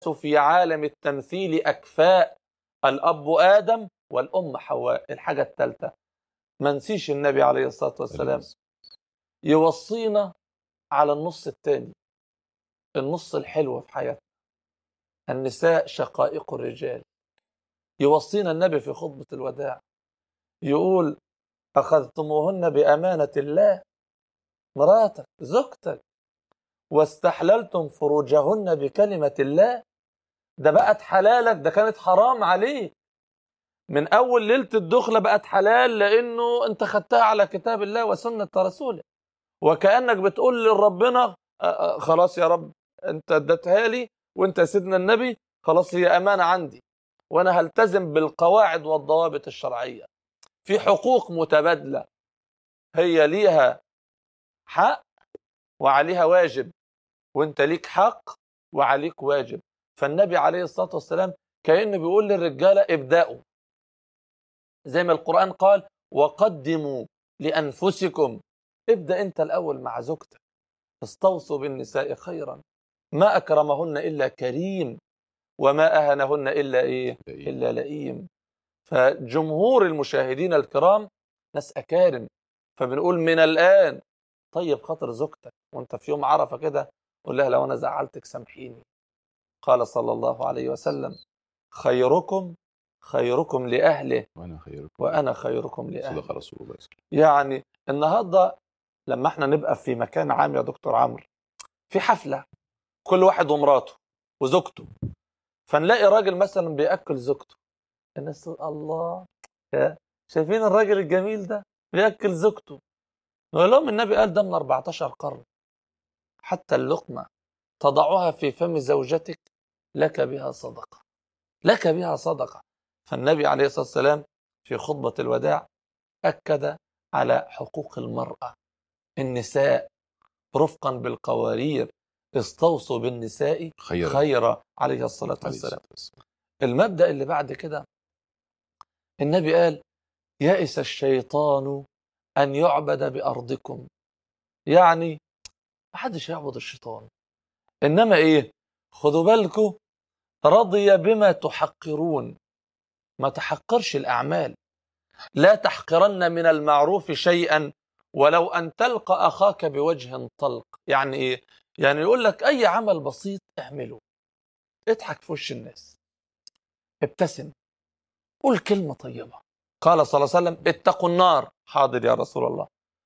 في عالم التمثيل أكفاء الأب آدم والأم حواء الحاجة الثالثة ما نسيش النبي عليه الصلاة والسلام يوصينا على النص الثاني النص الحلو في حياتنا النساء شقائق الرجال يوصينا النبي في خطبة الوداع يقول أخذتموهن بأمانة الله مراتك زوجتك واستحللتم فروجهن بكلمة الله ده بقت حلالك ده كانت حرام عليك من أول ليلة الدخلة بقت حلال لأنه أنت خدتها على كتاب الله وسنة رسوله وكأنك بتقول لربنا خلاص يا رب أنت اديتها لي وأنت يا سيدنا النبي خلاص هي أمانة عندي وأنا هلتزم بالقواعد والضوابط الشرعية في حقوق متبادلة هي ليها حق وعليها واجب وانت ليك حق وعليك واجب فالنبي عليه الصلاة والسلام كأنه بيقول للرجالة ابدأوا زي ما القرآن قال وقدموا لأنفسكم ابدأ انت الأول مع زوجتك استوصوا بالنساء خيرا ما أكرمهن إلا كريم وما أهنهن إلا إيه إلا لئيم فجمهور المشاهدين الكرام ناس أكارم فبنقول من الآن طيب خاطر زوجتك وانت في يوم عرفة كده قول لها لو أنا زعلتك سامحيني قال صلى الله عليه وسلم خيركم خيركم لأهله وأنا خيركم وأنا خيركم لأهله صدق رسول الله يعني النهاردة لما احنا نبقى في مكان عام يا دكتور عمرو في حفلة كل واحد ومراته وزوجته فنلاقي راجل مثلا بيأكل زوجته الناس تقول الله يا شايفين الراجل الجميل ده بيأكل زوجته نقول لهم النبي قال ده من 14 قرن حتى اللقمة تضعها في فم زوجتك لك بها صدقة لك بها صدقة فالنبي عليه الصلاة والسلام في خطبة الوداع أكد على حقوق المرأة النساء رفقا بالقوارير استوصوا بالنساء خيرا خيرا عليه الصلاة عليه والسلام الصلاة والسلام. المبدأ اللي بعد كده النبي قال يئس الشيطان أن يعبد بأرضكم يعني محدش يعبد الشيطان إنما إيه خدوا بالكم رضي بما تحقرون ما تحقرش الأعمال لا تحقرن من المعروف شيئا ولو أن تلقى أخاك بوجه طلق يعني إيه يعني يقول لك أي عمل بسيط اعمله اضحك في وش الناس ابتسم قول كلمة طيبة قال صلى الله عليه وسلم اتقوا النار حاضر يا رسول الله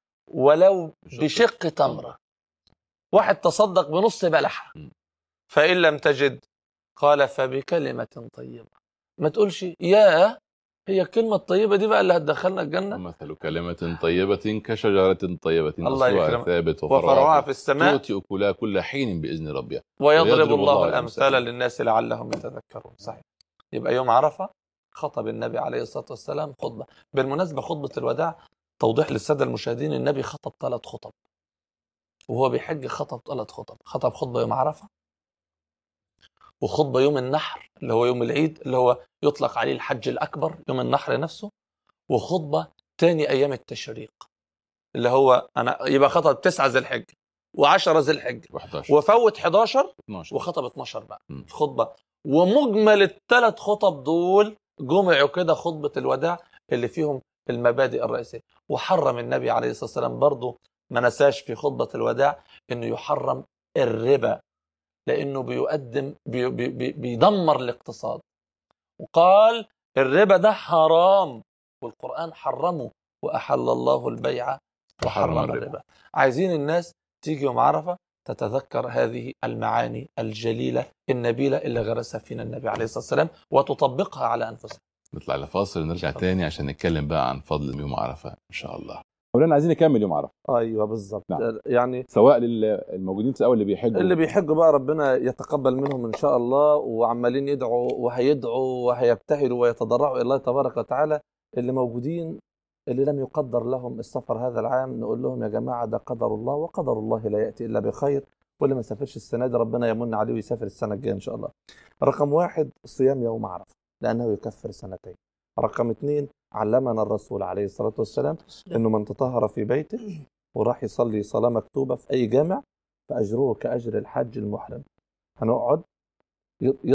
ولو بشق تمرة واحد تصدق بنص بلحة م. فإن لم تجد قال فبكلمة طيبة ما تقولش يا هي الكلمة الطيبة دي بقى اللي هتدخلنا الجنة مثل كلمة طيبة كشجرة طيبة الله أصلها يكرمك. ثابت وفرعها وفرعها في السماء تؤتي أكلها كل حين بإذن ربها ويضرب ويضرب الله الله الأمثال الأمثال. للناس لعلهم يتذكرون صحيح يبقى يوم عرفة خطب النبي عليه الصلاة والسلام خطبة بالمناسبة خطبة الوداع توضيح للسادة المشاهدين النبي خطب ثلاث خطب وهو بيحج خطب ثلاث خطب خطب خطبة يوم عرفة وخطبة يوم النحر اللي هو يوم العيد اللي هو يطلق عليه الحج الأكبر يوم النحر نفسه وخطبة تاني أيام التشريق اللي هو أنا يبقى خطب تسعة ذي الحج وعشرة ذي الحج 11 وفوت 11 12 وخطب 12 بقى م. الخطبه ومجمل الثلاث خطب دول جمعوا كده خطبه الوداع اللي فيهم المبادئ الرئيسيه وحرم النبي عليه الصلاه والسلام برضه ما نساش في خطبه الوداع انه يحرم الربا لانه بيقدم بي بي بي بيدمر الاقتصاد وقال الربا ده حرام والقران حرمه واحل الله البيع وحرم وحرم الربا عايزين الناس تيجي يوم عرفه تتذكر هذه المعاني الجليله النبيله اللي غرسها فينا النبي عليه الصلاه والسلام وتطبقها على انفسنا نطلع لفاصل ونرجع تاني عشان نتكلم بقى عن فضل يوم عرفة إن شاء الله مولانا عايزين نكمل يوم عرفه ايوه بالظبط نعم. يعني سواء للموجودين او اللي بيحجوا اللي بيحجوا بقى ربنا يتقبل منهم ان شاء الله وعمالين يدعوا وهيدعوا وهيبتهلوا ويتضرعوا الى الله تبارك وتعالى اللي موجودين اللي لم يقدر لهم السفر هذا العام نقول لهم يا جماعه ده قدر الله وقدر الله لا ياتي الا بخير واللي ما سافرش السنه دي ربنا يمن عليه ويسافر السنه الجايه ان شاء الله. رقم واحد صيام يوم عرفه لانه يكفر سنتين. رقم اثنين علمنا الرسول عليه الصلاه والسلام انه من تطهر في بيته وراح يصلي صلاه مكتوبه في اي جامع فاجره كاجر الحج المحرم. هنقعد ي-